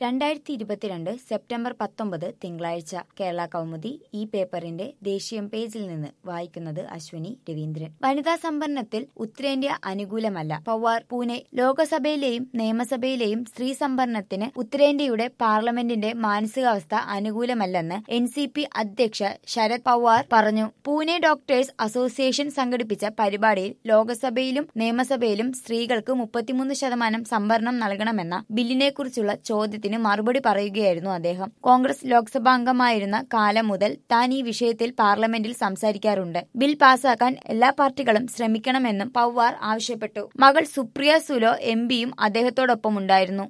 രണ്ടായിരത്തി ഇരുപത്തിരണ്ട് സെപ്റ്റംബർ പത്തൊമ്പത് തിങ്കളാഴ്ച കേരള കൗമുദി ഈ പേപ്പറിന്റെ ദേശീയം പേജിൽ നിന്ന് വായിക്കുന്നത് അശ്വിനി രവീന്ദ്രൻ വനിതാ സംവരണത്തിൽ ഉത്തരേന്ത്യ അനുകൂലമല്ല പവാർ പൂനെ ലോകസഭയിലെയും നിയമസഭയിലെയും സ്ത്രീ സംവരണത്തിന് ഉത്തരേന്ത്യയുടെ പാർലമെന്റിന്റെ മാനസികാവസ്ഥ അനുകൂലമല്ലെന്ന് എൻ സി പി അധ്യക്ഷ ശരത് പവാർ പറഞ്ഞു പൂനെ ഡോക്ടേഴ്സ് അസോസിയേഷൻ സംഘടിപ്പിച്ച പരിപാടിയിൽ ലോകസഭയിലും നിയമസഭയിലും സ്ത്രീകൾക്ക് മുപ്പത്തിമൂന്ന് ശതമാനം സംവരണം നൽകണമെന്ന ബില്ലിനെക്കുറിച്ചുള്ള ചോദ്യത്തിന് മറുപടി പറയുകയായിരുന്നു അദ്ദേഹം കോൺഗ്രസ് ലോക്സഭാംഗമായിരുന്ന കാലം മുതൽ താൻ ഈ വിഷയത്തിൽ പാർലമെന്റിൽ സംസാരിക്കാറുണ്ട് ബിൽ പാസാക്കാൻ എല്ലാ പാർട്ടികളും ശ്രമിക്കണമെന്നും പവാർ ആവശ്യപ്പെട്ടു മകൾ സുപ്രിയ സുലോ എം പിയും അദ്ദേഹത്തോടൊപ്പമുണ്ടായിരുന്നു